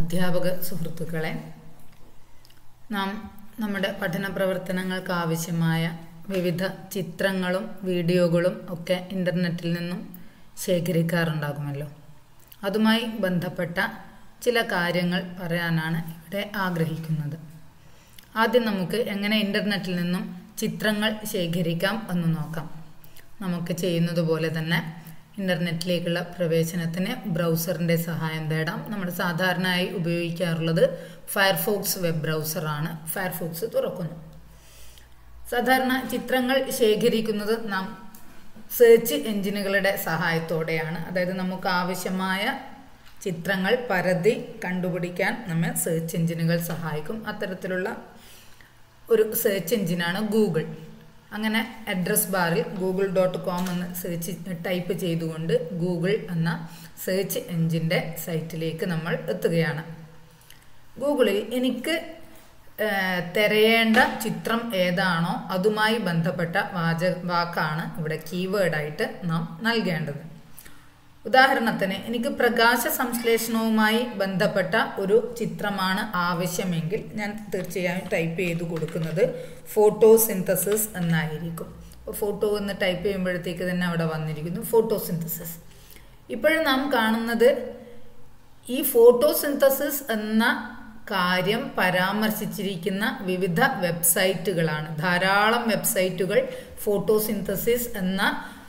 അധ്യാപക സുഹൃത്തുക്കളെ നാം നമ്മുടെ പഠന പ്രവർത്തനങ്ങൾക്ക് ആവശ്യമായ വിവിധ ചിത്രങ്ങളും വീഡിയോകളും ഒക്കെ ഇൻ്റർനെറ്റിൽ നിന്നും ശേഖരിക്കാറുണ്ടാകുമല്ലോ അതുമായി ബന്ധപ്പെട്ട ചില കാര്യങ്ങൾ പറയാനാണ് ഇവിടെ ആഗ്രഹിക്കുന്നത് ആദ്യം നമുക്ക് എങ്ങനെ ഇൻ്റർനെറ്റിൽ നിന്നും ചിത്രങ്ങൾ ശേഖരിക്കാം എന്ന് നോക്കാം നമുക്ക് ചെയ്യുന്നത് പോലെ തന്നെ ഇൻ്റർനെറ്റിലേക്കുള്ള പ്രവേശനത്തിന് ബ്രൗസറിൻ്റെ സഹായം തേടാം നമ്മൾ സാധാരണയായി ഉപയോഗിക്കാറുള്ളത് ഫയർഫോക്സ് വെബ് ബ്രൗസറാണ് ഫയർഫോക്സ് തുറക്കുന്നു സാധാരണ ചിത്രങ്ങൾ ശേഖരിക്കുന്നത് നാം സെർച്ച് എഞ്ചിനുകളുടെ സഹായത്തോടെയാണ് അതായത് നമുക്ക് ആവശ്യമായ ചിത്രങ്ങൾ പരതി കണ്ടുപിടിക്കാൻ നമ്മെ സെർച്ച് എഞ്ചിനുകൾ സഹായിക്കും അത്തരത്തിലുള്ള ഒരു സെർച്ച് എഞ്ചിനാണ് ഗൂഗിൾ അങ്ങനെ അഡ്രസ് ബാറിൽ ഗൂഗിൾ ഡോട്ട് കോം എന്ന് സെർച്ച് ടൈപ്പ് ചെയ്തുകൊണ്ട് ഗൂഗിൾ എന്ന സെർച്ച് എഞ്ചിൻ്റെ സൈറ്റിലേക്ക് നമ്മൾ എത്തുകയാണ് ഗൂഗിളിൽ എനിക്ക് തിരയേണ്ട ചിത്രം ഏതാണോ അതുമായി ബന്ധപ്പെട്ട വാച വാക്കാണ് ഇവിടെ കീവേഡായിട്ട് നാം നൽകേണ്ടത് ഉദാഹരണത്തിന് എനിക്ക് പ്രകാശ സംശ്ലേഷണവുമായി ബന്ധപ്പെട്ട ഒരു ചിത്രമാണ് ആവശ്യമെങ്കിൽ ഞാൻ തീർച്ചയായും ടൈപ്പ് ചെയ്ത് കൊടുക്കുന്നത് ഫോട്ടോസിന്തസിസ് എന്നായിരിക്കും ഫോട്ടോ എന്ന് ടൈപ്പ് ചെയ്യുമ്പോഴത്തേക്ക് തന്നെ അവിടെ വന്നിരിക്കുന്നു ഫോട്ടോസിന്തസിസ് ഇപ്പോഴും നാം കാണുന്നത് ഈ ഫോട്ടോസിന്തസിസ് എന്ന കാര്യം പരാമർശിച്ചിരിക്കുന്ന വിവിധ വെബ്സൈറ്റുകളാണ് ധാരാളം വെബ്സൈറ്റുകൾ ഫോട്ടോസിന്തസിസ് എന്ന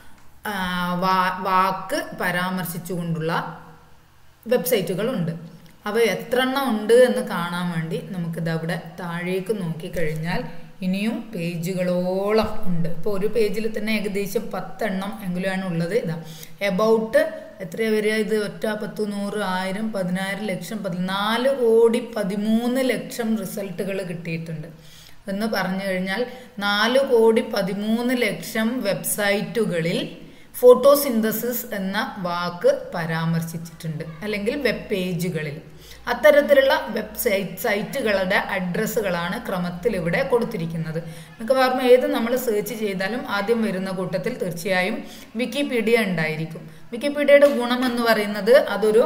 വാക്ക് പരാമർശിച്ചുകൊണ്ടുള്ള വെബ്സൈറ്റുകളുണ്ട് അവ എത്ര എണ്ണം ഉണ്ട് എന്ന് കാണാൻ വേണ്ടി നമുക്കിത് അവിടെ താഴേക്ക് നോക്കിക്കഴിഞ്ഞാൽ ഇനിയും പേജുകളോളം ഉണ്ട് ഇപ്പോൾ ഒരു പേജിൽ തന്നെ ഏകദേശം പത്തെണ്ണം എങ്കിലുമാണ് ഉള്ളത് ഇതാ എബൌട്ട് എത്ര വരിക ഇത് ഒറ്റ പത്ത് നൂറ് ആയിരം പതിനായിരം ലക്ഷം പതിനാല് കോടി പതിമൂന്ന് ലക്ഷം റിസൾട്ടുകൾ കിട്ടിയിട്ടുണ്ട് എന്ന് പറഞ്ഞു കഴിഞ്ഞാൽ നാല് കോടി പതിമൂന്ന് ലക്ഷം വെബ്സൈറ്റുകളിൽ ഫോട്ടോസിന്തസിസ് എന്ന വാക്ക് പരാമർശിച്ചിട്ടുണ്ട് അല്ലെങ്കിൽ വെബ് പേജുകളിൽ അത്തരത്തിലുള്ള വെബ്സൈറ്റ് സൈറ്റുകളുടെ അഡ്രസ്സുകളാണ് ക്രമത്തിൽ ഇവിടെ കൊടുത്തിരിക്കുന്നത് മിക്കവാറും ഏത് നമ്മൾ സെർച്ച് ചെയ്താലും ആദ്യം വരുന്ന കൂട്ടത്തിൽ തീർച്ചയായും വിക്കിപീഡിയ ഉണ്ടായിരിക്കും വിക്കിപീഡിയയുടെ ഗുണം എന്ന് പറയുന്നത് അതൊരു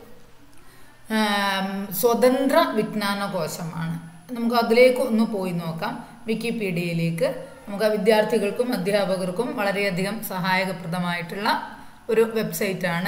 സ്വതന്ത്ര വിജ്ഞാന കോശമാണ് നമുക്ക് അതിലേക്ക് ഒന്ന് പോയി നോക്കാം വിക്കിപീഡിയയിലേക്ക് നമുക്ക് വിദ്യാർത്ഥികൾക്കും അധ്യാപകർക്കും വളരെയധികം സഹായകപ്രദമായിട്ടുള്ള ഒരു വെബ്സൈറ്റാണ്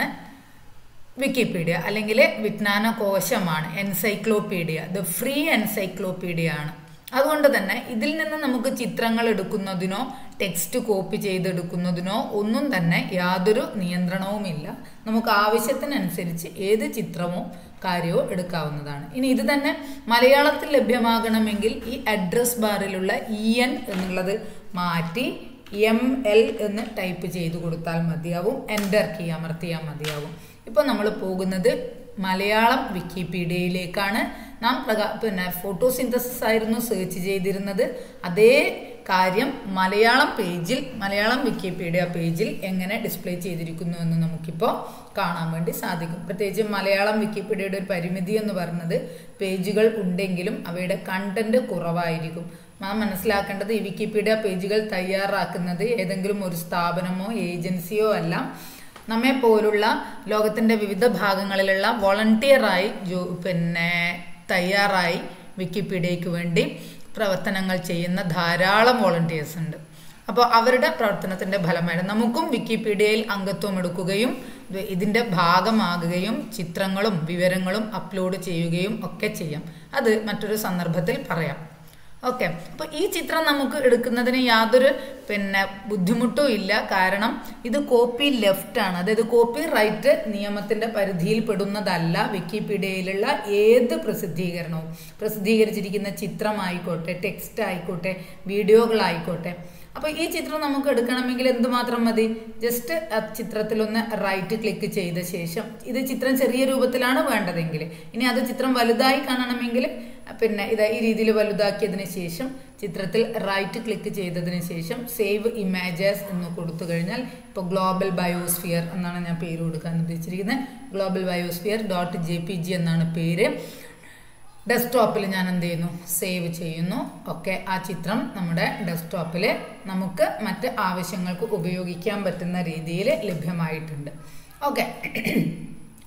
വിക്കിപീഡിയ അല്ലെങ്കിൽ വിജ്ഞാന കോശമാണ് എൻസൈക്ലോപീഡിയ ദ ഫ്രീ എൻസൈക്ലോപീഡിയ ആണ് അതുകൊണ്ട് തന്നെ ഇതിൽ നിന്ന് നമുക്ക് ചിത്രങ്ങൾ എടുക്കുന്നതിനോ ടെക്സ്റ്റ് കോപ്പി ചെയ്തെടുക്കുന്നതിനോ ഒന്നും തന്നെ യാതൊരു നിയന്ത്രണവുമില്ല നമുക്ക് ആവശ്യത്തിനനുസരിച്ച് ഏത് ചിത്രമോ കാര്യമോ എടുക്കാവുന്നതാണ് ഇനി ഇത് തന്നെ മലയാളത്തിൽ ലഭ്യമാകണമെങ്കിൽ ഈ അഡ്രസ് ബാറിലുള്ള ഇ എൻ എന്നുള്ളത് മാറ്റി എം എൽ എന്ന് ടൈപ്പ് ചെയ്ത് കൊടുത്താൽ മതിയാവും എൻ്റർ കീ അമർത്തിയാൽ മതിയാവും ഇപ്പോൾ നമ്മൾ പോകുന്നത് മലയാളം വിക്കിപീഡിയയിലേക്കാണ് നാം പ്രകാ പിന്നെ ഫോട്ടോസിന്തസിസ് ആയിരുന്നു സെർച്ച് ചെയ്തിരുന്നത് അതേ കാര്യം മലയാളം പേജിൽ മലയാളം വിക്കിപീഡിയ പേജിൽ എങ്ങനെ ഡിസ്പ്ലേ ചെയ്തിരിക്കുന്നു എന്ന് നമുക്കിപ്പോൾ കാണാൻ വേണ്ടി സാധിക്കും പ്രത്യേകിച്ച് മലയാളം വിക്കിപീഡിയയുടെ ഒരു പരിമിതി എന്ന് പറയുന്നത് പേജുകൾ ഉണ്ടെങ്കിലും അവയുടെ കണ്ടന്റ് കുറവായിരിക്കും നാം മനസ്സിലാക്കേണ്ടത് ഈ വിക്കിപീഡിയ പേജുകൾ തയ്യാറാക്കുന്നത് ഏതെങ്കിലും ഒരു സ്ഥാപനമോ ഏജൻസിയോ അല്ല നമ്മെ പോലുള്ള ലോകത്തിൻ്റെ വിവിധ ഭാഗങ്ങളിലുള്ള വോളണ്ടിയറായി ജോ പിന്നെ തയ്യാറായി വിക്കിപീഡിയയ്ക്ക് വേണ്ടി പ്രവർത്തനങ്ങൾ ചെയ്യുന്ന ധാരാളം വോളണ്ടിയേഴ്സ് ഉണ്ട് അപ്പോൾ അവരുടെ പ്രവർത്തനത്തിൻ്റെ ഫലമായിട്ട് നമുക്കും വിക്കിപീഡിയയിൽ അംഗത്വം എടുക്കുകയും ഇതിൻ്റെ ഭാഗമാകുകയും ചിത്രങ്ങളും വിവരങ്ങളും അപ്ലോഡ് ചെയ്യുകയും ഒക്കെ ചെയ്യാം അത് മറ്റൊരു സന്ദർഭത്തിൽ പറയാം ഓക്കെ അപ്പോൾ ഈ ചിത്രം നമുക്ക് എടുക്കുന്നതിന് യാതൊരു പിന്നെ ബുദ്ധിമുട്ടും ഇല്ല കാരണം ഇത് കോപ്പി ലെഫ്റ്റ് ആണ് അതായത് കോപ്പി റൈറ്റ് നിയമത്തിന്റെ പരിധിയിൽ പെടുന്നതല്ല വിക്കിപീഡിയയിലുള്ള ഏത് പ്രസിദ്ധീകരണവും പ്രസിദ്ധീകരിച്ചിരിക്കുന്ന ചിത്രമായിക്കോട്ടെ ടെക്സ്റ്റ് ആയിക്കോട്ടെ വീഡിയോകളായിക്കോട്ടെ അപ്പോൾ ഈ ചിത്രം നമുക്ക് എടുക്കണമെങ്കിൽ എന്തുമാത്രം മതി ജസ്റ്റ് ആ ചിത്രത്തിലൊന്ന് റൈറ്റ് ക്ലിക്ക് ചെയ്ത ശേഷം ഇത് ചിത്രം ചെറിയ രൂപത്തിലാണ് വേണ്ടതെങ്കിൽ ഇനി അത് ചിത്രം വലുതായി കാണണമെങ്കിൽ പിന്നെ ഇത് ഈ രീതിയിൽ വലുതാക്കിയതിന് ശേഷം ചിത്രത്തിൽ റൈറ്റ് ക്ലിക്ക് ചെയ്തതിന് ശേഷം സേവ് ഇമേജസ് എന്ന് കൊടുത്തു കഴിഞ്ഞാൽ ഇപ്പോൾ ഗ്ലോബൽ ബയോസ്ഫിയർ എന്നാണ് ഞാൻ പേര് കൊടുക്കാൻ ഉദ്ദേശിച്ചിരിക്കുന്നത് global biosphere dot J P G എന്നാണ് പേര് ഡെസ്ക്ടോപ്പിൽ ഞാൻ എന്ത് ചെയ്യുന്നു സേവ് ചെയ്യുന്നു ഒക്കെ ആ ചിത്രം നമ്മുടെ ഡെസ്ക്ടോപ്പിൽ നമുക്ക് മറ്റ് ആവശ്യങ്ങൾക്ക് ഉപയോഗിക്കാൻ പറ്റുന്ന രീതിയിൽ ലഭ്യമായിട്ടുണ്ട് ഓക്കെ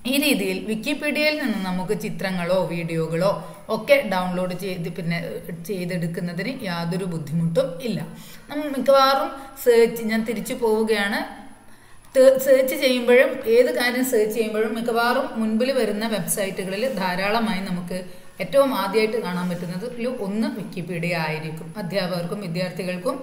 ഈ രീതിയിൽ വിക്കിപീഡിയയിൽ നിന്ന് നമുക്ക് ചിത്രങ്ങളോ വീഡിയോകളോ ഒക്കെ ഡൗൺലോഡ് ചെയ്ത് പിന്നെ ചെയ്തെടുക്കുന്നതിന് യാതൊരു ബുദ്ധിമുട്ടും ഇല്ല നമ്മൾ മിക്കവാറും സേർച്ച് ഞാൻ തിരിച്ചു പോവുകയാണ് സേർച്ച് ചെയ്യുമ്പോഴും ഏത് കാര്യം സേർച്ച് ചെയ്യുമ്പോഴും മിക്കവാറും മുൻപിൽ വരുന്ന വെബ്സൈറ്റുകളിൽ ധാരാളമായി നമുക്ക് ഏറ്റവും ആദ്യമായിട്ട് കാണാൻ പറ്റുന്നത് ഒന്ന് വിക്കിപീഡിയ ആയിരിക്കും അധ്യാപകർക്കും വിദ്യാർത്ഥികൾക്കും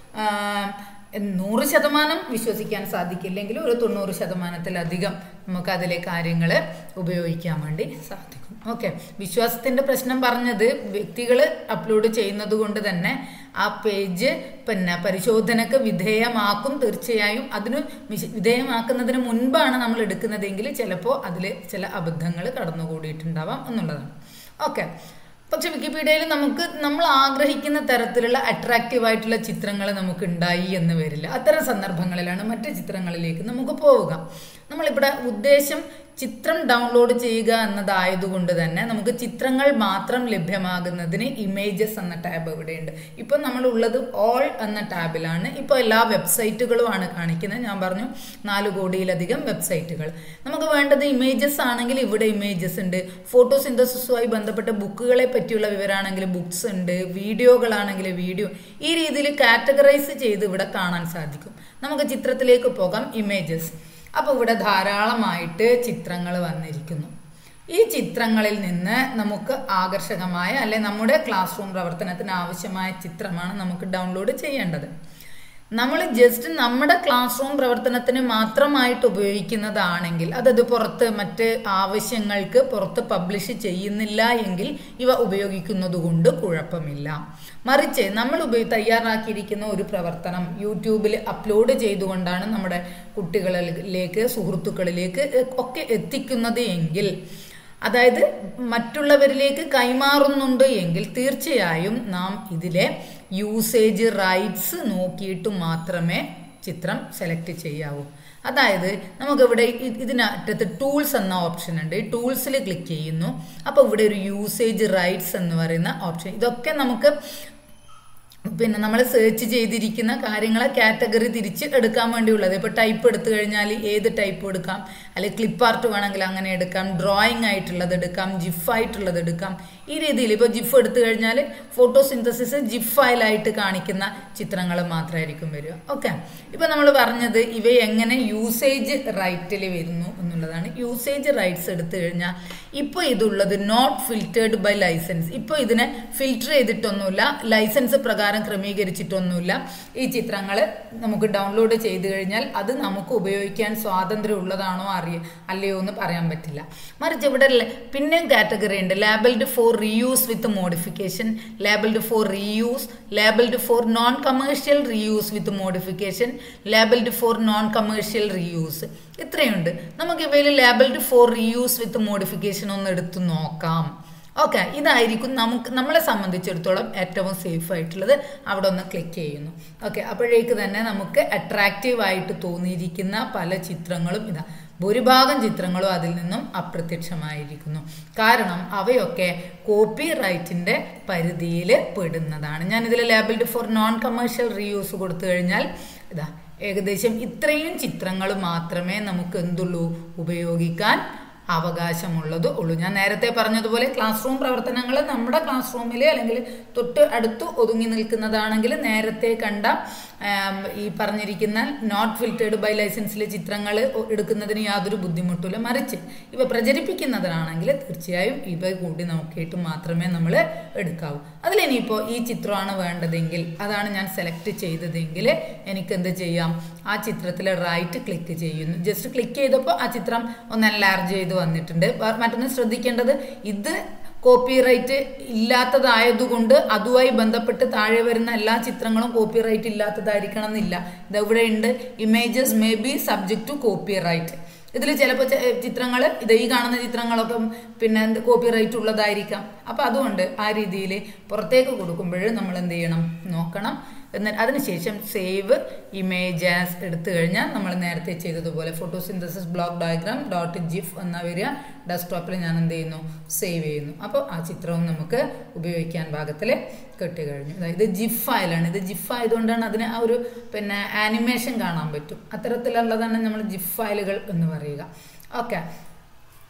നൂറ് ശതമാനം വിശ്വസിക്കാൻ സാധിക്കില്ലെങ്കിലും ഒരു തൊണ്ണൂറ് ശതമാനത്തിലധികം നമുക്ക് അതിലെ കാര്യങ്ങൾ ഉപയോഗിക്കാൻ വേണ്ടി സാധിക്കും ഓക്കെ വിശ്വാസത്തിന്റെ പ്രശ്നം പറഞ്ഞത് വ്യക്തികൾ അപ്ലോഡ് ചെയ്യുന്നത് കൊണ്ട് തന്നെ ആ പേജ് പിന്നെ പരിശോധനക്ക് വിധേയമാക്കും തീർച്ചയായും അതിന് വിധേയമാക്കുന്നതിന് മുൻപാണ് നമ്മൾ എടുക്കുന്നതെങ്കിൽ ചിലപ്പോൾ അതിൽ ചില അബദ്ധങ്ങൾ കടന്നുകൂടിയിട്ടുണ്ടാവാം എന്നുള്ളതാണ് ഓക്കെ പക്ഷെ വിക്കിപീഡിയയിൽ നമുക്ക് നമ്മൾ ആഗ്രഹിക്കുന്ന തരത്തിലുള്ള അട്രാക്റ്റീവ് ആയിട്ടുള്ള ചിത്രങ്ങൾ നമുക്ക് ഉണ്ടായി എന്ന് വരില്ല അത്തരം സന്ദർഭങ്ങളിലാണ് മറ്റ് ചിത്രങ്ങളിലേക്ക് നമുക്ക് പോവുക നമ്മളിവിടെ ഉദ്ദേശം ചിത്രം ഡൗൺലോഡ് ചെയ്യുക എന്നതായതുകൊണ്ട് തന്നെ നമുക്ക് ചിത്രങ്ങൾ മാത്രം ലഭ്യമാകുന്നതിന് ഇമേജസ് എന്ന ടാബ് ഇവിടെയുണ്ട് ഇപ്പം നമ്മൾ ഉള്ളത് ഓൾ എന്ന ടാബിലാണ് ഇപ്പോൾ എല്ലാ വെബ്സൈറ്റുകളുമാണ് കാണിക്കുന്നത് ഞാൻ പറഞ്ഞു നാല് കോടിയിലധികം വെബ്സൈറ്റുകൾ നമുക്ക് വേണ്ടത് ഇമേജസ് ആണെങ്കിൽ ഇവിടെ ഇമേജസ് ഉണ്ട് ഫോട്ടോ സിന്തസിസുമായി ബന്ധപ്പെട്ട ബുക്കുകളെ പറ്റിയുള്ള വിവരമാണെങ്കിൽ ബുക്സ് ഉണ്ട് വീഡിയോകളാണെങ്കിൽ വീഡിയോ ഈ രീതിയിൽ കാറ്റഗറൈസ് ചെയ്ത് ഇവിടെ കാണാൻ സാധിക്കും നമുക്ക് ചിത്രത്തിലേക്ക് പോകാം ഇമേജസ് അപ്പോൾ ഇവിടെ ധാരാളമായിട്ട് ചിത്രങ്ങൾ വന്നിരിക്കുന്നു ഈ ചിത്രങ്ങളിൽ നിന്ന് നമുക്ക് ആകർഷകമായ അല്ലെ നമ്മുടെ ക്ലാസ് റൂം പ്രവർത്തനത്തിന് ആവശ്യമായ ചിത്രമാണ് നമുക്ക് ഡൗൺലോഡ് ചെയ്യേണ്ടത് നമ്മൾ ജസ്റ്റ് നമ്മുടെ ക്ലാസ് റൂം പ്രവർത്തനത്തിന് മാത്രമായിട്ട് ഉപയോഗിക്കുന്നതാണെങ്കിൽ അതത് പുറത്ത് മറ്റ് ആവശ്യങ്ങൾക്ക് പുറത്ത് പബ്ലിഷ് ചെയ്യുന്നില്ല എങ്കിൽ ഇവ ഉപയോഗിക്കുന്നത് കൊണ്ട് കുഴപ്പമില്ല മറിച്ച് നമ്മൾ ഉപയോഗി തയ്യാറാക്കിയിരിക്കുന്ന ഒരു പ്രവർത്തനം യൂട്യൂബിൽ അപ്ലോഡ് ചെയ്തുകൊണ്ടാണ് നമ്മുടെ കുട്ടികളിലേക്ക് സുഹൃത്തുക്കളിലേക്ക് ഒക്കെ എത്തിക്കുന്നത് എങ്കിൽ അതായത് മറ്റുള്ളവരിലേക്ക് കൈമാറുന്നുണ്ട് എങ്കിൽ തീർച്ചയായും നാം ഇതിലെ യൂസേജ് റൈറ്റ്സ് നോക്കിയിട്ട് മാത്രമേ ചിത്രം സെലക്ട് ചെയ്യാവൂ അതായത് നമുക്കിവിടെ ഇതിനകത്ത് ടൂൾസ് എന്ന ഓപ്ഷൻ ഉണ്ട് ഈ ടൂൾസിൽ ക്ലിക്ക് ചെയ്യുന്നു അപ്പോൾ ഇവിടെ ഒരു യൂസേജ് റൈറ്റ്സ് എന്ന് പറയുന്ന ഓപ്ഷൻ ഇതൊക്കെ നമുക്ക് പിന്നെ നമ്മൾ സെർച്ച് ചെയ്തിരിക്കുന്ന കാര്യങ്ങളെ കാറ്റഗറി തിരിച്ച് എടുക്കാൻ വേണ്ടിയുള്ളത് ഇപ്പോൾ ടൈപ്പ് എടുത്തു കഴിഞ്ഞാൽ ഏത് ടൈപ്പ് എടുക്കാം അല്ലെങ്കിൽ ക്ലിപ്പ് ആർട്ട് വേണമെങ്കിൽ അങ്ങനെ എടുക്കാം ഡ്രോയിങ് ആയിട്ടുള്ളത് എടുക്കാം ജിഫ് ആയിട്ടുള്ളത് എടുക്കാം ഈ രീതിയിൽ ഇപ്പോൾ ജിഫ് എടുത്തു കഴിഞ്ഞാൽ ഫോട്ടോ സിന്തസിസ് ജിഫ് ഫയലായിട്ട് കാണിക്കുന്ന ചിത്രങ്ങൾ മാത്രമായിരിക്കും വരിക ഓക്കെ ഇപ്പോൾ നമ്മൾ പറഞ്ഞത് ഇവ എങ്ങനെ യൂസേജ് റൈറ്റിൽ വരുന്നു എന്നുള്ളതാണ് യൂസേജ് റൈറ്റ്സ് എടുത്തു കഴിഞ്ഞാൽ ഇപ്പോൾ ഇതുള്ളത് നോട്ട് ഫിൽറ്റേർഡ് ബൈ ലൈസൻസ് ഇപ്പോൾ ഇതിനെ ഫിൽറ്റർ ചെയ്തിട്ടൊന്നുമില്ല ലൈസൻസ് പ്രകാരം ക്രമീകരിച്ചിട്ടൊന്നുമില്ല ഈ ചിത്രങ്ങൾ നമുക്ക് ഡൗൺലോഡ് ചെയ്ത് കഴിഞ്ഞാൽ അത് നമുക്ക് ഉപയോഗിക്കാൻ സ്വാതന്ത്ര്യം ഉള്ളതാണോ അറിയ അല്ലയോ എന്ന് പറയാൻ പറ്റില്ല മറിച്ച് ഇവിടെ പിന്നെയും കാറ്റഗറി ഉണ്ട് labelled for reuse with modification labelled for reuse labelled for non commercial reuse with modification labelled for non commercial reuse ഇത്രയുണ്ട് നമുക്ക് ഇവയിൽ labelled for reuse with modification ഒന്ന് എടുത്തു നോക്കാം ഓക്കെ ഇതായിരിക്കും നമുക്ക് നമ്മളെ സംബന്ധിച്ചിടത്തോളം ഏറ്റവും സേഫ് ആയിട്ടുള്ളത് അവിടെ ഒന്ന് ക്ലിക്ക് ചെയ്യുന്നു ഓക്കെ അപ്പോഴേക്ക് തന്നെ നമുക്ക് അട്രാക്റ്റീവ് ആയിട്ട് തോന്നിയിരിക്കുന്ന പല ചിത്രങ്ങളും ഇതാ ഭൂരിഭാഗം ചിത്രങ്ങളും അതിൽ നിന്നും അപ്രത്യക്ഷമായിരിക്കുന്നു കാരണം അവയൊക്കെ കോപ്പി റൈറ്റിന്റെ പരിധിയിൽ പെടുന്നതാണ് ഞാൻ ഇതിൽ labelled for non commercial reuse കൊടുത്തു കഴിഞ്ഞാൽ ഇതാ ഏകദേശം ഇത്രയും ചിത്രങ്ങൾ മാത്രമേ നമുക്ക് എന്തുള്ളൂ ഉപയോഗിക്കാൻ അവകാശമുള്ളത് ഉള്ളൂ ഞാൻ നേരത്തെ പറഞ്ഞതുപോലെ ക്ലാസ് റൂം പ്രവർത്തനങ്ങൾ നമ്മുടെ ക്ലാസ് റൂമിൽ അല്ലെങ്കിൽ തൊട്ട് അടുത്ത് ഒതുങ്ങി നിൽക്കുന്നതാണെങ്കിൽ നേരത്തെ കണ്ട ഈ പറഞ്ഞിരിക്കുന്ന നോട്ട് ഫിൽറ്റേഡ് ബൈ ലൈസൻസിലെ ചിത്രങ്ങൾ എടുക്കുന്നതിന് യാതൊരു ബുദ്ധിമുട്ടില്ല മറിച്ച് ഇവ പ്രചരിപ്പിക്കുന്നതിനാണെങ്കിൽ തീർച്ചയായും ഇവ കൂടി നോക്കിയിട്ട് മാത്രമേ നമ്മൾ എടുക്കാവൂ അതിലിനിയിപ്പോൾ ഈ ചിത്രമാണ് വേണ്ടതെങ്കിൽ അതാണ് ഞാൻ സെലക്ട് ചെയ്തതെങ്കിൽ എനിക്ക് എന്ത് ചെയ്യാം ആ ചിത്രത്തിൽ റൈറ്റ് ക്ലിക്ക് ചെയ്യുന്നു ജസ്റ്റ് ക്ലിക്ക് ചെയ്തപ്പോൾ ആ ചിത്രം ഒന്ന് എൻലാർജ് ചെയ്ത് വന്നിട്ടുണ്ട് മറ്റൊന്ന് ശ്രദ്ധിക്കേണ്ടത് ഇത് കോപ്പിറൈറ്റ് ഇല്ലാത്തതായതുകൊണ്ട് അതുമായി ബന്ധപ്പെട്ട് താഴെ വരുന്ന എല്ലാ ചിത്രങ്ങളും കോപ്പിറൈറ്റ് ഇല്ലാത്തതായിരിക്കണം എന്നില്ല ഇതെവിടെ ഉണ്ട് images may be subject to copyright ഇതിൽ ചിലപ്പോൾ ചിത്രങ്ങൾ ഇത് ഈ കാണുന്ന ചിത്രങ്ങളൊക്കെ പിന്നെ എന്ത് കോപ്പിറൈറ്റ് ഉള്ളതായിരിക്കാം അപ്പം അതുകൊണ്ട് ആ രീതിയിൽ പുറത്തേക്ക് കൊടുക്കുമ്പോൾ നമ്മൾ എന്ത് ചെയ്യണം നോക്കണം എന്നാൽ അതിനുശേഷം സേവ് ഇമേജസ് എടുത്തു കഴിഞ്ഞാൽ നമ്മൾ നേരത്തെ ചെയ്തതുപോലെ photosynthesis block diagram dot gif എന്ന വരിക ഡെസ്ക്ടോപ്പിൽ ഞാൻ എന്ത് ചെയ്യുന്നു സേവ് ചെയ്യുന്നു അപ്പോൾ ആ ചിത്രവും നമുക്ക് ഉപയോഗിക്കാൻ ഭാഗത്തിൽ കിട്ടിക്കഴിഞ്ഞു ഇത് ജിഫ് ഫയലാണ് ഇത് ജിഫ് ആയതുകൊണ്ടാണ് അതിന് ആ ഒരു പിന്നെ ആനിമേഷൻ കാണാൻ പറ്റും അത്തരത്തിലുള്ളതാണ് നമ്മൾ ജിഫ് ഫയലുകൾ എന്ന് പറയുക ഓക്കെ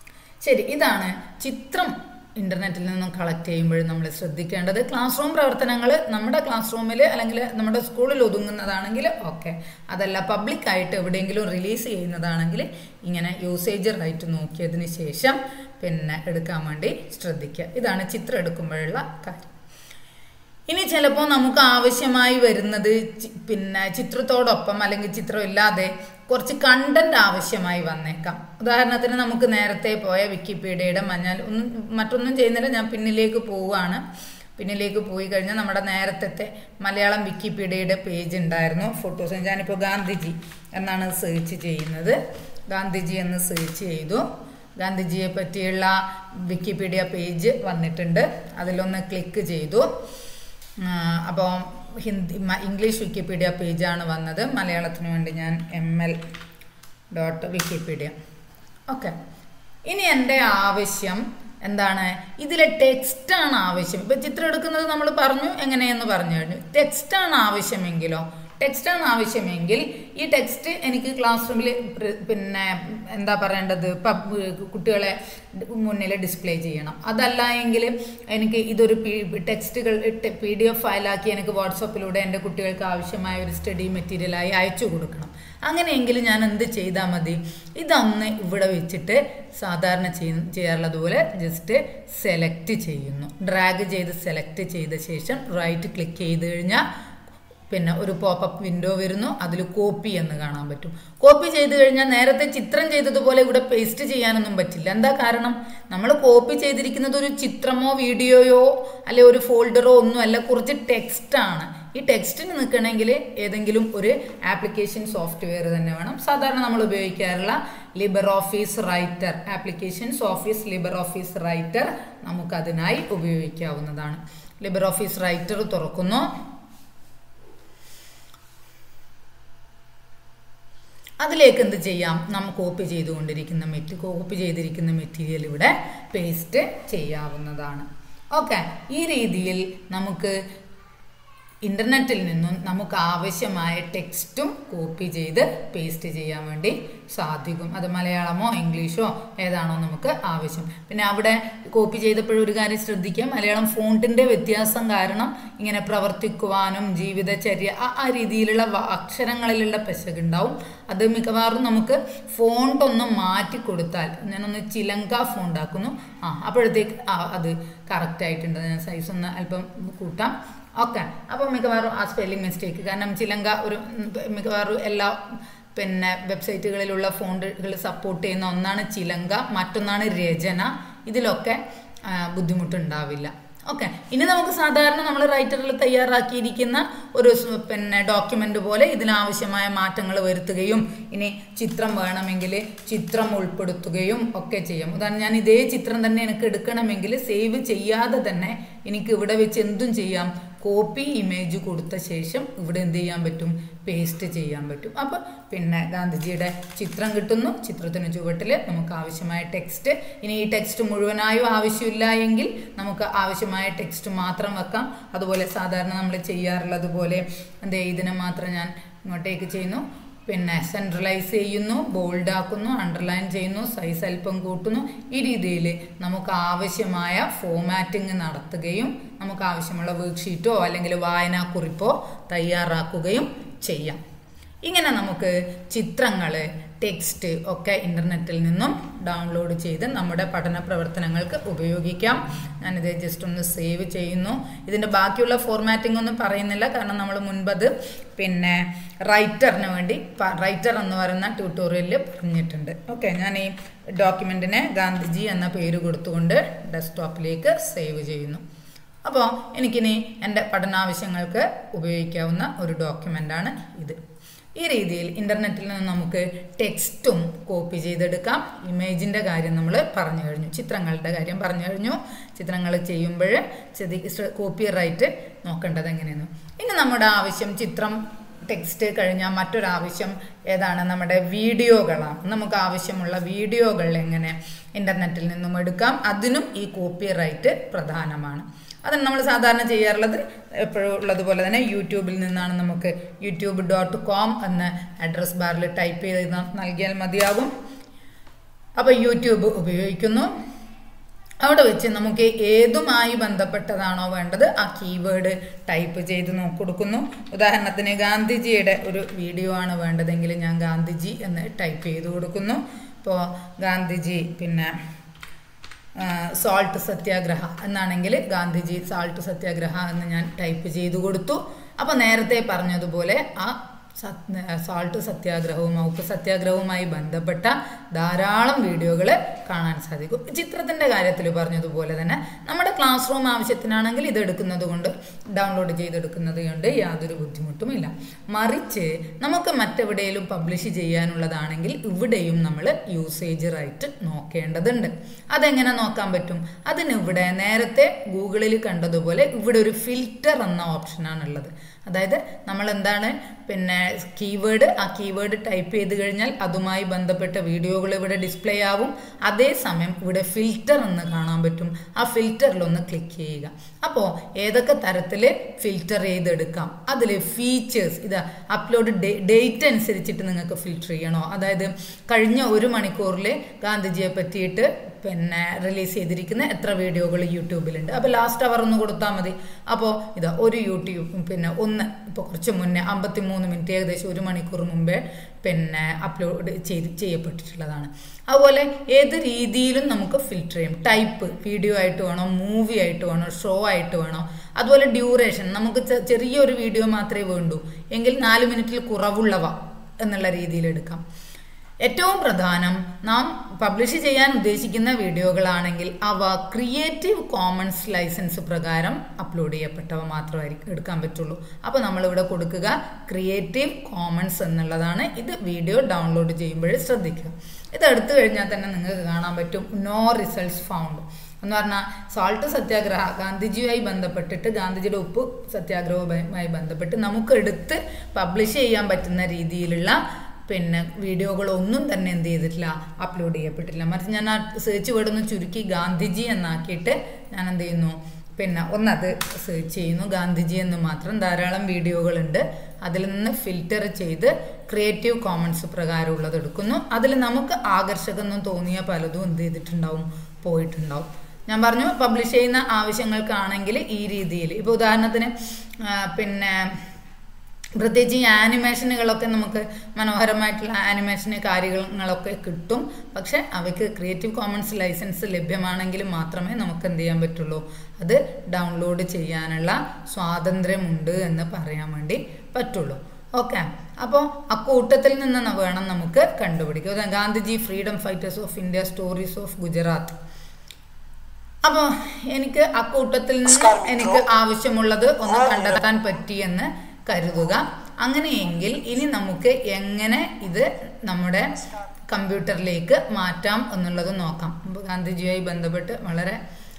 ശരി ഇതാണ് ചിത്രം ഇന്റർനെറ്റിൽ നിന്നും കളക്ട് ചെയ്യുമ്പോൾ നമ്മൾ ശ്രദ്ധിക്കേണ്ടത് ക്ലാസ് റൂം പ്രവർത്തനങ്ങൾ നമ്മുടെ ക്ലാസ് റൂമിൽ അല്ലെങ്കിൽ നമ്മുടെ സ്കൂളിൽ ഒതുങ്ങുന്നതാണെങ്കിൽ ഓക്കെ അതല്ല പബ്ലിക് ആയിട്ട് എവിടെയെങ്കിലും റിലീസ് ചെയ്യുന്നതാണെങ്കിൽ ഇങ്ങനെ യൂസേജ് റൈറ്റ് നോക്കിയതിന് ശേഷം പിന്നെ എടുക്കാൻ വേണ്ടി ശ്രദ്ധിക്കുക ഇതാണ് ചിത്രം എടുക്കുമ്പോഴുള്ള കാര്യം ഇനി ചിലപ്പോൾ നമുക്ക് ആവശ്യമായി വരുന്നത് ചി- പിന്നെ ചിത്രത്തോടൊപ്പം അല്ലെങ്കിൽ ചിത്രം ഇല്ലാതെ കുറച്ച് കണ്ടന്റ് ആവശ്യമായി വന്നേക്കാം ഉദാഹരണത്തിന് നമുക്ക് നേരത്തെ പോയ വിക്കിപീഡിയയുടെ മഞ്ഞൾ ഒന്നും മറ്റൊന്നും ചെയ്യുന്നില്ല ഞാൻ പിന്നിലേക്ക് പോവുകയാണ് പിന്നിലേക്ക് പോയി കഴിഞ്ഞാൽ നമ്മുടെ നേരത്തെ മലയാളം വിക്കിപീഡിയയുടെ പേജ് ഉണ്ടായിരുന്നു ഫോട്ടോസ് ഞാനിപ്പോൾ ഗാന്ധിജി എന്നാണ് സെർച്ച് ചെയ്യുന്നത് ഗാന്ധിജി എന്ന് സെർച്ച് ചെയ്തു ഗാന്ധിജിയെ പറ്റിയുള്ള വിക്കിപീഡിയ പേജ് വന്നിട്ടുണ്ട് അതിലൊന്ന് ക്ലിക്ക് ചെയ്തു അപ്പോൾ ഹിന്ദി മ- ഇംഗ്ലീഷ് വിക്കിപീഡിയ പേജാണ് വന്നത് മലയാളത്തിന് വേണ്ടി ഞാൻ M L dot Wikipedia okay ഇനി എൻ്റെ ആവശ്യം എന്താണ് ഇതിലെ ടെക്സ്റ്റാണ് ആവശ്യം ഇപ്പം ചിത്രം എടുക്കുന്നത് നമ്മൾ പറഞ്ഞു എങ്ങനെയെന്ന് പറഞ്ഞു കഴിഞ്ഞു ടെക്സ്റ്റാണ് ആവശ്യമെങ്കിലോ ടെക്സ്റ്റാണ് ആവശ്യമെങ്കിൽ ഈ ടെക്സ്റ്റ് എനിക്ക് ക്ലാസ് റൂമിൽ പിന്നെ എന്താ പറയേണ്ടത് പബ് കുട്ടികളെ മുന്നിൽ ഡിസ്പ്ലേ ചെയ്യണം അതല്ല എങ്കിൽ എനിക്ക് ഇതൊരു ടെക്സ്റ്റുകൾ പി ഡി എഫ് ഫയലാക്കി എനിക്ക് വാട്സപ്പിലൂടെ എൻ്റെ കുട്ടികൾക്ക് ആവശ്യമായ ഒരു സ്റ്റഡി മെറ്റീരിയലായി അയച്ചു കൊടുക്കണം അങ്ങനെയെങ്കിൽ ഞാൻ എന്ത് ചെയ്താൽ മതി ഇതൊന്ന് ഇവിടെ വെച്ചിട്ട് സാധാരണ ചെയ്യ ചെയ്യാറുള്ളത് പോലെ ജസ്റ്റ് സെലക്ട് ചെയ്യുന്നു ഡ്രാഗ് ചെയ്ത് സെലക്ട് ചെയ്ത ശേഷം റൈറ്റ് ക്ലിക്ക് ചെയ്ത് കഴിഞ്ഞാൽ പിന്നെ ഒരു പോപ്പപ്പ് വിൻഡോ വരുന്നു അതിൽ കോപ്പി എന്ന് കാണാൻ പറ്റും കോപ്പി ചെയ്ത് കഴിഞ്ഞാൽ നേരത്തെ ചിത്രം ചെയ്തതുപോലെ ഇവിടെ പേസ്റ്റ് ചെയ്യാനൊന്നും പറ്റില്ല എന്താ കാരണം നമ്മൾ കോപ്പി ചെയ്തിരിക്കുന്നത് ഒരു ചിത്രമോ വീഡിയോയോ അല്ലെ ഒരു ഫോൾഡറോ ഒന്നും അല്ല കുറച്ച് ടെക്സ്റ്റാണ് ഈ ടെക്സ്റ്റിന് നിൽക്കണമെങ്കിൽ ഏതെങ്കിലും ഒരു ആപ്ലിക്കേഷൻ സോഫ്റ്റ്വെയർ തന്നെ വേണം സാധാരണ നമ്മൾ ഉപയോഗിക്കാറുള്ള Libre Office Writer applications Office Libre Office Writer നമുക്കതിനായി ഉപയോഗിക്കാവുന്നതാണ് ലിബർ ഓഫീസ് റൈറ്റർ തുറക്കുന്നു അതിലേക്ക് എന്ത് ചെയ്യാം നാം കോപ്പി ചെയ്തുകൊണ്ടിരിക്കുന്ന മെറ്റ് കോപ്പി ചെയ്തിരിക്കുന്ന മെറ്റീരിയൽ ഇവിടെ പേസ്റ്റ് ചെയ്യാവുന്നതാണ് ഓക്കെ ഈ രീതിയിൽ നമുക്ക് ഇൻ്റർനെറ്റിൽ നിന്നും നമുക്ക് ആവശ്യമായ ടെക്സ്റ്റും കോപ്പി ചെയ്ത് പേസ്റ്റ് ചെയ്യാൻ വേണ്ടി സാധിക്കും അത് മലയാളമോ ഇംഗ്ലീഷോ ഏതാണോ നമുക്ക് ആവശ്യം പിന്നെ അവിടെ കോപ്പി ചെയ്തപ്പോഴും ഒരു കാര്യം ശ്രദ്ധിക്കുക മലയാളം ഫോണ്ടിൻ്റെ വ്യത്യാസം കാരണം ഇങ്ങനെ പ്രവർത്തിക്കുവാനും ജീവിതചര്യ ആ ആ രീതിയിലുള്ള വ- അക്ഷരങ്ങളിലുള്ള പെശകുണ്ടാവും അത് മിക്കവാറും നമുക്ക് ഫോണ്ട് ഒന്ന് മാറ്റി കൊടുത്താൽ ഞാനൊന്ന് ചിലങ്ക ഫോണ്ട് ആക്കുന്നു ആ അപ്പോഴത്തേക്ക് ആ അത് കറക്റ്റ് ആയിട്ടുണ്ട് ഞാൻ സൈസ് ഒന്ന് അല്പം കൂട്ടാം ഓക്കെ അപ്പോൾ മിക്കവാറും ആ സ്പെല്ലിംഗ് മിസ്റ്റേക്ക് കാരണം ചിലങ്ക ഒരു ഉം, മിക്കവാറും എല്ലാ പിന്നെ വെബ്സൈറ്റുകളിലുള്ള ഫോണ്ടുകൾ സപ്പോർട്ട് ചെയ്യുന്ന ഒന്നാണ് ചിലങ്ക മറ്റൊന്നാണ് രചന ഇതിലൊക്കെ ആ, ബുദ്ധിമുട്ടുണ്ടാവില്ല ഓക്കെ ഇനി നമുക്ക് സാധാരണ നമ്മൾ റൈറ്ററിൽ തയ്യാറാക്കിയിരിക്കുന്ന ഒരു സ് പിന്നെ ഡോക്യുമെന്റ് പോലെ ഇതിനാവശ്യമായ മാറ്റങ്ങൾ വരുത്തുകയും ഇനി ചിത്രം വേണമെങ്കിൽ ചിത്രം ഉൾപ്പെടുത്തുകയും ഒക്കെ ചെയ്യാം ഉദാഹരണം ഞാൻ ഇതേ ചിത്രം തന്നെ എനിക്ക് എടുക്കണമെങ്കിൽ സേവ് ചെയ്യാതെ തന്നെ എനിക്ക് ഇവിടെ വെച്ച് എന്തും ചെയ്യാം കോപ്പി ഇമേജ് കൊടുത്ത ശേഷം ഇവിടെ എന്ത് ചെയ്യാൻ പറ്റും പേസ്റ്റ് ചെയ്യാൻ പറ്റും അപ്പോൾ പിന്നെ ഗാന്ധിജിയുടെ ചിത്രം കിട്ടുന്നു ചിത്രത്തിന് ചുവട്ടിൽ നമുക്ക് ആവശ്യമായ ടെക്സ്റ്റ് ഇനി ഈ ടെക്സ്റ്റ് മുഴുവനായും ആവശ്യമില്ല എങ്കിൽ നമുക്ക് ആവശ്യമായ ടെക്സ്റ്റ് മാത്രം വെക്കാം അതുപോലെ സാധാരണ നമ്മൾ ചെയ്യാറുള്ളത് പോലെ എന്തേ ഇതിനെ മാത്രം ഞാൻ ഇങ്ങോട്ടേക്ക് ചെയ്യുന്നു പിന്നെ സെൻട്രലൈസ് ചെയ്യുന്നു ബോൾഡ് ആക്കുന്നു അണ്ടർലൈൻ ചെയ്യുന്നു സൈസ് അല്പം കൂട്ടുന്നു ഈ രീതിയിൽ നമുക്ക് ആവശ്യമായ ഫോമാറ്റിംഗ് നടത്തുകയും നമുക്ക് ആവശ്യമുള്ള വർക്ക്ഷീറ്റോ അല്ലെങ്കിൽ വായനാക്കുറിപ്പോ തയ്യാറാക്കുകയും ചെയ്യാം ഇങ്ങനെ നമുക്ക് ചിത്രങ്ങൾ ടെക്സ്റ്റ് ഒക്കെ ഇൻ്റർനെറ്റിൽ നിന്നും ഡൗൺലോഡ് ചെയ്ത് നമ്മുടെ പഠന പ്രവർത്തനങ്ങൾക്ക് ഉപയോഗിക്കാം ഞാനിത് ജസ്റ്റ് ഒന്ന് സേവ് ചെയ്യുന്നു ഇതിൻ്റെ ബാക്കിയുള്ള ഫോർമാറ്റിംഗ് ഒന്നും പറയുന്നില്ല കാരണം നമ്മൾ മുൻപത് പിന്നെ റൈറ്ററിന് വേണ്ടി റൈറ്റർ എന്ന് പറയുന്ന ട്യൂട്ടോറിയലിൽ പറഞ്ഞിട്ടുണ്ട് ഓക്കെ ഞാൻ ഈ ഡോക്യുമെൻറ്റിനെ ഗാന്ധിജി എന്ന പേര് കൊടുത്തുകൊണ്ട് ഡെസ്ക്ടോപ്പിലേക്ക് സേവ് ചെയ്യുന്നു അപ്പോൾ എനിക്കിനി എൻ്റെ പഠനാവശ്യങ്ങൾക്ക് ഉപയോഗിക്കാവുന്ന ഒരു ഡോക്യുമെൻ്റാണ് ഇത് ഈ രീതിയിൽ ഇൻ്റർനെറ്റിൽ നിന്ന് നമുക്ക് ടെക്സ്റ്റും കോപ്പി ചെയ്തെടുക്കാം ഇമേജിൻ്റെ കാര്യം നമ്മൾ പറഞ്ഞു കഴിഞ്ഞു ചിത്രങ്ങളുടെ കാര്യം പറഞ്ഞു കഴിഞ്ഞു ചിത്രങ്ങൾ ചെയ്യുമ്പോൾ കോപ്പി റൈറ്റ് നോക്കേണ്ടത് എങ്ങനെയെന്ന് ഇനി നമ്മുടെ ആവശ്യം ചിത്രം ടെക്സ്റ്റ് കഴിഞ്ഞാൽ മറ്റൊരാവശ്യം ഏതാണ് നമ്മുടെ വീഡിയോകളാണ് നമുക്ക് ആവശ്യമുള്ള വീഡിയോകൾ എങ്ങനെ ഇൻ്റർനെറ്റിൽ നിന്നും എടുക്കാം അതിനും ഈ കോപ്പി റൈറ്റ് പ്രധാനമാണ് അത് നമ്മൾ സാധാരണ ചെയ്യാറുള്ളത് എപ്പോഴും ഉള്ളതുപോലെ തന്നെ യൂട്യൂബിൽ നിന്നാണ് നമുക്ക് യൂട്യൂബ് ഡോട്ട് കോം എന്ന അഡ്രസ് ബാറിൽ ടൈപ്പ് ചെയ്ത് ന- നൽകിയാൽ മതിയാകും അപ്പോൾ യൂട്യൂബ് ഉപയോഗിക്കുന്നു അവിടെ വെച്ച് നമുക്ക് ഏതുമായി ബന്ധപ്പെട്ടതാണോ വേണ്ടത് ആ കീവേഡ് ടൈപ്പ് ചെയ്ത് നോക്കി കൊടുക്കുന്നു ഉദാഹരണത്തിന് ഗാന്ധിജിയുടെ ഒരു വീഡിയോ ആണ് വേണ്ടതെങ്കിൽ ഞാൻ ഗാന്ധിജി എന്ന് ടൈപ്പ് ചെയ്ത് കൊടുക്കുന്നു ഇപ്പോൾ ഗാന്ധിജി പിന്നെ സോൾട്ട് സത്യാഗ്രഹ എന്നാണെങ്കിൽ ഗാന്ധിജി സാൾട്ട് സത്യാഗ്രഹ എന്ന് ഞാൻ ടൈപ്പ് ചെയ്തു കൊടുത്തു അപ്പോൾ നേരത്തെ പറഞ്ഞതുപോലെ ആ സാൾട്ട് സത്യാഗ്രഹവും ഔപ്പ് സത്യാഗ്രഹവുമായി ബന്ധപ്പെട്ട ധാരാളം വീഡിയോകൾ കാണാൻ സാധിക്കും ചിത്രത്തിൻ്റെ കാര്യത്തിൽ പറഞ്ഞതുപോലെ തന്നെ നമ്മുടെ ക്ലാസ് റൂം ആവശ്യത്തിനാണെങ്കിൽ ഇത് എടുക്കുന്നത് കൊണ്ട് ഡൗൺലോഡ് ചെയ്തെടുക്കുന്നത് കൊണ്ട് യാതൊരു ബുദ്ധിമുട്ടുമില്ല മറിച്ച് നമുക്ക് മറ്റെവിടെയെങ്കിലും പബ്ലിഷ് ചെയ്യാനുള്ളതാണെങ്കിൽ ഇവിടെയും നമ്മൾ യൂസേജ് റൈറ്റ് നോക്കേണ്ടതുണ്ട് അതെങ്ങനെ നോക്കാൻ പറ്റും അതിനിവിടെ നേരത്തെ ഗൂഗിളിൽ കണ്ടതുപോലെ ഇവിടെ ഒരു ഫിൽറ്റർ എന്ന ഓപ്ഷനാണുള്ളത് അതായത് നമ്മൾ എന്താണ് പിന്നെ കീവേഡ് ആ കീവേഡ് ടൈപ്പ് ചെയ്ത് കഴിഞ്ഞാൽ അതുമായി ബന്ധപ്പെട്ട വീഡിയോകൾ ഇവിടെ ഡിസ്പ്ലേ ആവും അതേസമയം ഇവിടെ ഫിൽറ്റർ എന്ന് കാണാൻ പറ്റും ആ ഫിൽറ്ററിലൊന്ന് ക്ലിക്ക് ചെയ്യുക അപ്പോൾ ഏതൊക്കെ തരത്തിൽ ഫിൽറ്റർ ചെയ്തെടുക്കാം അതിൽ ഫീച്ചേഴ്സ് ഇത് അപ്ലോഡ് ഡേറ്റ് അനുസരിച്ചിട്ട് നിങ്ങൾക്ക് ഫിൽറ്റർ ചെയ്യണോ അതായത് കഴിഞ്ഞ ഒരു മണിക്കൂറിൽ ഗാന്ധിജിയെ പറ്റിയിട്ട് പിന്നെ റിലീസ് ചെയ്തിരിക്കുന്ന എത്ര വീഡിയോകൾ യൂട്യൂബിലുണ്ട് അപ്പോൾ ലാസ്റ്റ് അവർ ഒന്ന് കൊടുത്താൽ മതി അപ്പോൾ ഇതാ ഒരു യൂട്യൂബ് പിന്നെ ഒന്ന് ഇപ്പോൾ കുറച്ച് മുന്നേ അമ്പത്തി മൂന്ന് മിനിറ്റ് ഏകദേശം ഒരു മണിക്കൂർ മുമ്പേ പിന്നെ അപ്ലോഡ് ചെയ്ത് ചെയ്യപ്പെട്ടിട്ടുള്ളതാണ് അതുപോലെ ഏത് രീതിയിലും നമുക്ക് ഫിൽറ്റർ ചെയ്യും ടൈപ്പ് വീഡിയോ ആയിട്ട് വേണോ മൂവി ആയിട്ട് വേണോ ഷോ ആയിട്ട് വേണോ അതുപോലെ ഡ്യൂറേഷൻ നമുക്ക് ചെറിയൊരു വീഡിയോ മാത്രമേ വേണ്ടൂ എങ്കിൽ നാല് മിനിറ്റിൽ കുറവുള്ളവ എന്നുള്ള രീതിയിൽ എടുക്കാം ഏറ്റവും പ്രധാനം നാം പബ്ലിഷ് ചെയ്യാൻ ഉദ്ദേശിക്കുന്ന വീഡിയോകളാണെങ്കിൽ അവ ക്രിയേറ്റീവ് കോമൺസ് ലൈസൻസ് പ്രകാരം അപ്ലോഡ് ചെയ്യപ്പെട്ടവ മാത്രമായിരിക്കും എടുക്കാൻ പറ്റുള്ളൂ അപ്പോൾ നമ്മളിവിടെ കൊടുക്കുക ക്രിയേറ്റീവ് കോമൺസ് എന്നുള്ളതാണ് ഇത് വീഡിയോ ഡൗൺലോഡ് ചെയ്യുമ്പോൾ ശ്രദ്ധിക്കുക ഇത് എടുത്തു കഴിഞ്ഞാൽ തന്നെ നിങ്ങൾക്ക് കാണാൻ പറ്റും നോ റിസൾട്ട്സ് ഫൗണ്ട് എന്ന് പറഞ്ഞാൽ സാൾട്ട് സത്യാഗ്രഹ ഗാന്ധിജിയുമായി ബന്ധപ്പെട്ടിട്ട് ഗാന്ധിജിയുടെ ഉപ്പ് സത്യാഗ്രഹവുമായി ബന്ധപ്പെട്ട് നമുക്ക് എടുത്ത് പബ്ലിഷ് ചെയ്യാൻ പറ്റുന്ന രീതിയിലുള്ള പിന്നെ വീഡിയോകളൊന്നും തന്നെ എന്ത് ചെയ്തിട്ടില്ല അപ്ലോഡ് ചെയ്യപ്പെട്ടില്ല മറിച്ച് ഞാൻ ആ സെർച്ച് വേർഡ് ഒന്ന് ചുരുക്കി ഗാന്ധിജി എന്നാക്കിയിട്ട് ഞാൻ എന്ത് ചെയ്യുന്നു പിന്നെ ഒന്നത് സെർച്ച് ചെയ്യുന്നു ഗാന്ധിജി എന്ന് മാത്രം ധാരാളം വീഡിയോകളുണ്ട് അതിൽ നിന്ന് ഫിൽറ്റർ ചെയ്ത് ക്രിയേറ്റീവ് കോമൺസ് പ്രകാരമുള്ളത് എടുക്കുന്നു അതിൽ നമുക്ക് ആകർഷകമെന്നും തോന്നിയ പലതും എന്ത് ചെയ്തിട്ടുണ്ടാവും പോയിട്ടുണ്ടാവും ഞാൻ പറഞ്ഞു പബ്ലിഷ് ചെയ്യുന്ന ആവശ്യങ്ങൾക്കാണെങ്കിൽ ഈ രീതിയിൽ ഇപ്പോൾ ഉദാഹരണത്തിന് പിന്നെ പ്രത്യേകിച്ച് ഈ ആനിമേഷനുകളൊക്കെ നമുക്ക് മനോഹരമായിട്ടുള്ള ആനിമേഷന് കാര്യങ്ങളൊക്കെ കിട്ടും പക്ഷെ അവയ്ക്ക് ക്രിയേറ്റീവ് കോമൺസ് ലൈസൻസ് ലഭ്യമാണെങ്കിൽ മാത്രമേ നമുക്ക് എന്ത് ചെയ്യാൻ പറ്റുള്ളൂ അത് ഡൗൺലോഡ് ചെയ്യാനുള്ള സ്വാതന്ത്ര്യമുണ്ട് എന്ന് പറയാൻ വേണ്ടി പറ്റുള്ളൂ ഓക്കെ അപ്പോൾ അക്കൂട്ടത്തിൽ നിന്ന് വേണം നമുക്ക് കണ്ടുപിടിക്കുക Gandhiji freedom fighters of India stories of Gujarat അപ്പോൾ എനിക്ക് അക്കൂട്ടത്തിൽ നിന്ന് എനിക്ക് ആവശ്യമുള്ളത് ഒന്ന് കണ്ടെത്താൻ പറ്റിയെന്ന് കരുതുക അങ്ങനെയെങ്കിൽ ഇനി നമുക്ക് എങ്ങനെ ഇത് നമ്മുടെ കമ്പ്യൂട്ടറിലേക്ക് മാറ്റാം എന്നുള്ളത് നോക്കാം ഗാന്ധിജിയുമായി ബന്ധപ്പെട്ട് വളരെ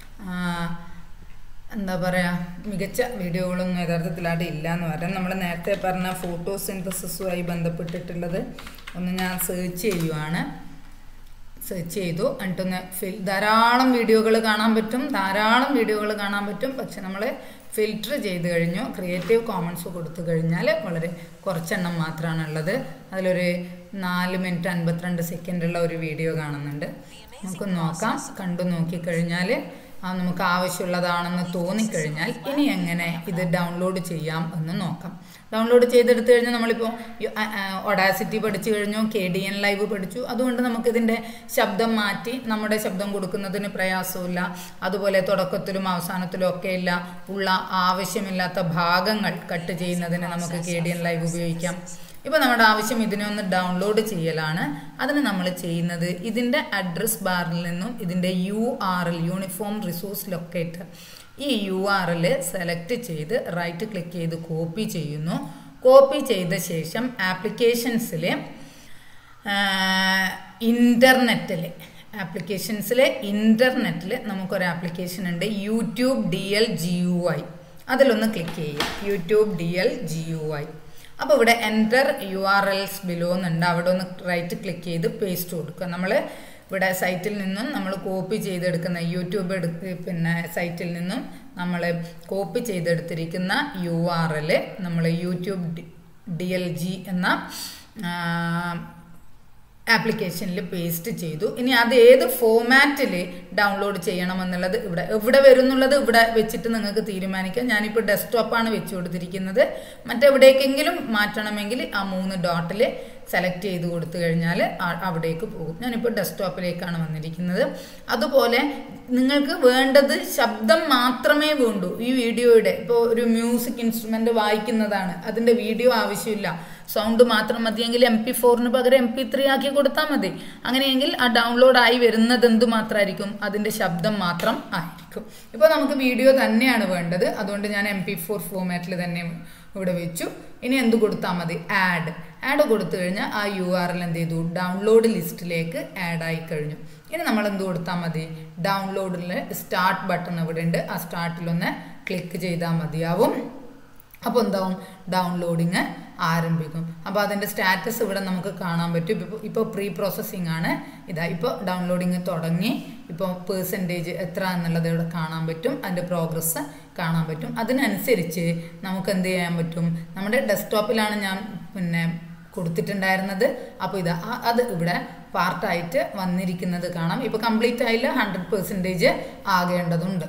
എന്താ പറയുക മികച്ച വീഡിയോകളൊന്നും യഥാർത്ഥത്തിലായിട്ട് ഇല്ല എന്ന് പറയാം നമ്മൾ നേരത്തെ പറഞ്ഞ ഫോട്ടോ സിന്തസിസുമായി ബന്ധപ്പെട്ടിട്ടുള്ളത് ഒന്ന് ഞാൻ സെർച്ച് ചെയ്യുവാണ് സെർച്ച് ചെയ്തു എന്നിട്ടൊന്ന് ഫിൽ ധാരാളം വീഡിയോകൾ കാണാൻ പറ്റും ധാരാളം വീഡിയോകൾ കാണാൻ പറ്റും പക്ഷെ നമ്മൾ ഫിൽറ്റർ ചെയ്ത് കഴിഞ്ഞു ക്രിയേറ്റീവ് കോമൺസ് കൊടുത്തു കഴിഞ്ഞാൽ വളരെ കുറച്ചെണ്ണം മാത്രമാണ് ഉള്ളത് അതിലൊരു നാല് മിനിറ്റ് അൻപത്തിരണ്ട് സെക്കൻഡുള്ള ഒരു വീഡിയോ കാണുന്നുണ്ട് നമുക്ക് നോക്കാം കണ്ടു നോക്കിക്കഴിഞ്ഞാൽ ആ നമുക്ക് ആവശ്യമുള്ളതാണെന്ന് തോന്നിക്കഴിഞ്ഞാൽ ഇനി എങ്ങനെ ഇത് ഡൗൺലോഡ് ചെയ്യാം എന്ന് നോക്കാം ഡൗൺലോഡ് ചെയ്തെടുത്തു കഴിഞ്ഞാൽ നമ്മളിപ്പോൾ ഒഡാസിറ്റി പഠിച്ചു കഴിഞ്ഞു കെ ഡി എൻ ലൈവ് പഠിച്ചു അതുകൊണ്ട് നമുക്കിതിൻ്റെ ശബ്ദം മാറ്റി നമ്മുടെ ശബ്ദം കൊടുക്കുന്നതിന് പ്രയാസമില്ല അതുപോലെ തുടക്കത്തിലും അവസാനത്തിലും ഒക്കെ ഇല്ല ഉള്ള ആവശ്യമില്ലാത്ത ഭാഗങ്ങൾ കട്ട് ചെയ്യുന്നതിന് നമുക്ക് കെ ഡി എൻ ലൈവ് ഉപയോഗിക്കാം ഇപ്പോൾ നമ്മുടെ ആവശ്യം ഇതിനെ ഒന്ന് ഡൗൺലോഡ് ചെയ്യലാണ് അതിന് നമ്മൾ ചെയ്യുന്നത് ഇതിൻ്റെ അഡ്രസ് ബാറിൽ നിന്നും ഇതിൻ്റെ U R L uniform resource locator ഈ യു ആർ എൽ സെലക്ട് ചെയ്ത് റൈറ്റ് ക്ലിക്ക് ചെയ്ത് കോപ്പി ചെയ്യുന്നു കോപ്പി ചെയ്ത ശേഷം ആപ്ലിക്കേഷൻസിൽ ഇൻ്റർനെറ്റിൽ ആപ്ലിക്കേഷൻസിൽ ഇൻ്റർനെറ്റിൽ നമുക്കൊരു ആപ്ലിക്കേഷൻ ഉണ്ട് YouTube D L G U I അതിലൊന്ന് ക്ലിക്ക് ചെയ്യുക YouTube D L G U I അപ്പോൾ ഇവിടെ enter U R Ls below എന്നുണ്ട് അവിടെ ഒന്ന് റൈറ്റ് ക്ലിക്ക് ചെയ്ത് പേസ്റ്റ് കൊടുക്കുക നമ്മൾ ഇവിടെ സൈറ്റിൽ നിന്നും നമ്മൾ കോപ്പി ചെയ്തെടുക്കുന്ന യൂട്യൂബ് എടുത്ത് പിന്നെ സൈറ്റിൽ നിന്നും നമ്മൾ കോപ്പി ചെയ്തെടുത്തിരിക്കുന്ന യു ആർ എൽ നമ്മൾ യൂട്യൂബ് ഡി എൽ ജി എന്ന ആപ്ലിക്കേഷനിൽ പേസ്റ്റ് ചെയ്തു ഇനി അത് ഏത് ഫോമാറ്റിൽ ഡൗൺലോഡ് ചെയ്യണമെന്നുള്ളത് ഇവിടെ എവിടെ വരുന്നുള്ളത് ഇവിടെ വെച്ചിട്ട് നിങ്ങൾക്ക് തീരുമാനിക്കാം ഞാനിപ്പോൾ ഡെസ്ക്ടോപ്പാണ് വെച്ച് കൊടുത്തിരിക്കുന്നത് മറ്റെവിടേക്കെങ്കിലും മാറ്റണമെങ്കിൽ ആ മൂന്ന് ഡോട്ടിൽ സെലക്ട് ചെയ്ത് കൊടുത്തു കഴിഞ്ഞാൽ അവിടേക്ക് പോകും ഞാനിപ്പോൾ ഡെസ്ക്ടോപ്പിലേക്കാണ് വന്നിരിക്കുന്നത് അതുപോലെ നിങ്ങൾക്ക് വേണ്ടത് ശബ്ദം മാത്രമേ വേണ്ടൂ ഈ വീഡിയോയുടെ ഇപ്പോൾ ഒരു മ്യൂസിക് ഇൻസ്ട്രുമെൻ്റ് വായിക്കുന്നതാണ് അതിൻ്റെ വീഡിയോ ആവശ്യമില്ല സൗണ്ട് മാത്രം മതിയെങ്കിൽ എം പി ഫോറിന് പകരം എം പി ത്രീ ആക്കി കൊടുത്താൽ മതി അങ്ങനെയെങ്കിൽ ആ ഡൗൺലോഡ് ആയി വരുന്നത് എന്ത് മാത്രമായിരിക്കും അതിൻ്റെ ശബ്ദം മാത്രം ആയിരിക്കും ഇപ്പോൾ നമുക്ക് വീഡിയോ തന്നെയാണ് വേണ്ടത് അതുകൊണ്ട് ഞാൻ എം പി ഫോർ ഫോമാറ്റിൽ തന്നെ ഇവിടെ വെച്ചു ഇനി എന്ത് കൊടുത്താൽ മതി ആഡ് ആഡ് കൊടുത്തു കഴിഞ്ഞാൽ ആ യു ആർ എൽ എന്ത് ചെയ്തു ഡൗൺലോഡ് ലിസ്റ്റിലേക്ക് ആഡ് ആയി കഴിഞ്ഞു ഇനി നമ്മൾ എന്ത് കൊടുത്താൽ മതി ഡൗൺലോഡിൽ സ്റ്റാർട്ട് ബട്ടൺ ഇവിടെ ഉണ്ട് ആ സ്റ്റാർട്ടിലൊന്ന് ക്ലിക്ക് ചെയ്താൽ മതിയാവും അപ്പോൾ എന്താവും ഡൗൺലോഡിങ് ആരംഭിക്കും അപ്പോൾ അതിൻ്റെ സ്റ്റാറ്റസ് ഇവിടെ നമുക്ക് കാണാൻ പറ്റും ഇപ്പോൾ ഇപ്പോൾ പ്രീ പ്രോസസ്സിംഗ് ആണ് ഇതാ ഇപ്പോൾ ഡൗൺലോഡിങ് തുടങ്ങി ഇപ്പോൾ പേഴ്സൻറ്റേജ് എത്ര എന്നുള്ളത് ഇവിടെ കാണാൻ പറ്റും അതിൻ്റെ പ്രോഗ്രസ് കാണാൻ പറ്റും അതിനനുസരിച്ച് നമുക്ക് എന്ത് ചെയ്യാൻ പറ്റും നമ്മുടെ ഡെസ്ക്ടോപ്പിലാണ് ഞാൻ പിന്നെ കൊടുത്തിട്ടുണ്ടായിരുന്നത് അപ്പോൾ ഇതാ അത് ഇവിടെ പാർട്ടായിട്ട് വന്നിരിക്കുന്നത് കാണാം ഇപ്പോൾ കംപ്ലീറ്റ് ആയില്ല ഹൺഡ്രഡ് പെർസെൻറ്റേജ് ആകേണ്ടതുണ്ട്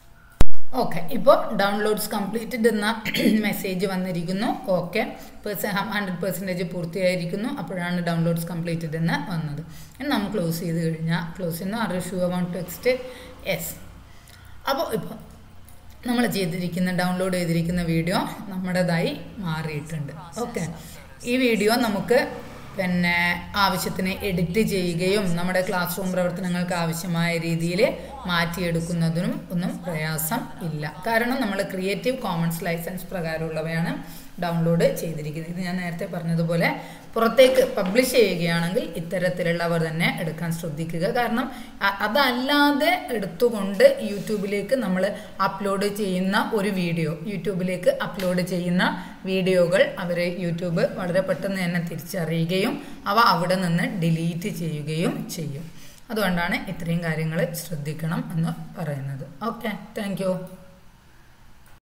ഓക്കെ ഇപ്പോൾ ഡൗൺലോഡ്സ് കംപ്ലീറ്റഡ് എന്ന മെസ്സേജ് വന്നിരിക്കുന്നു ഓക്കെ പേഴ്സൺ ഹൺഡ്രഡ് പെർസെൻറ്റേജ് പൂർത്തിയായിരിക്കുന്നു അപ്പോഴാണ് ഡൗൺലോഡ്സ് കംപ്ലീറ്റഡ് എന്ന് വന്നത് ഇനി നമ്മൾ ക്ലോസ് ചെയ്ത് കഴിഞ്ഞാൽ ക്ലോസ് ചെയ്യുന്നു ആർ ഷൂ വൺ ടെക്സ്റ്റ് എസ് അപ്പോൾ ഇപ്പോൾ നമ്മൾ ചെയ്തിരിക്കുന്ന ഡൗൺലോഡ് ചെയ്തിരിക്കുന്ന വീഡിയോ നമ്മുടേതായി മാറിയിട്ടുണ്ട് ഓക്കെ ഈ വീഡിയോ നമുക്ക് പിന്നെ ആവശ്യത്തിന് എഡിറ്റ് ചെയ്യുകയും നമ്മുടെ ക്ലാസ് റൂം പ്രവർത്തനങ്ങൾക്ക് ആവശ്യമായ രീതിയിൽ മാറ്റിയെടുക്കുന്നതിനും ഒന്നും പ്രയാസം ഇല്ല കാരണം നമ്മൾ ക്രിയേറ്റീവ് കോമൺസ് ലൈസൻസ് പ്രകാരമുള്ളവയാണ് ഡൗൺലോഡ് ചെയ്തിരിക്കുന്നത് ഇത് ഞാൻ നേരത്തെ പറഞ്ഞതുപോലെ പുറത്തേക്ക് പബ്ലിഷ് ചെയ്യുകയാണെങ്കിൽ ഇത്തരത്തിലുള്ളവർ തന്നെ എടുക്കാൻ ശ്രദ്ധിക്കുക കാരണം അതല്ലാതെ എടുത്തുകൊണ്ട് യൂട്യൂബിലേക്ക് നമ്മൾ അപ്ലോഡ് ചെയ്യുന്ന ഒരു വീഡിയോ യൂട്യൂബിലേക്ക് അപ്ലോഡ് ചെയ്യുന്ന വീഡിയോകൾ അവർ യൂട്യൂബ് വളരെ പെട്ടെന്ന് തന്നെ തിരിച്ചറിയുകയും അവ അവിടെ നിന്ന് ഡിലീറ്റ് ചെയ്യുകയും ചെയ്യും അതുകൊണ്ടാണ് ഇത്രയും കാര്യങ്ങൾ ശ്രദ്ധിക്കണം എന്ന് പറയുന്നത് ഓക്കെ താങ്ക്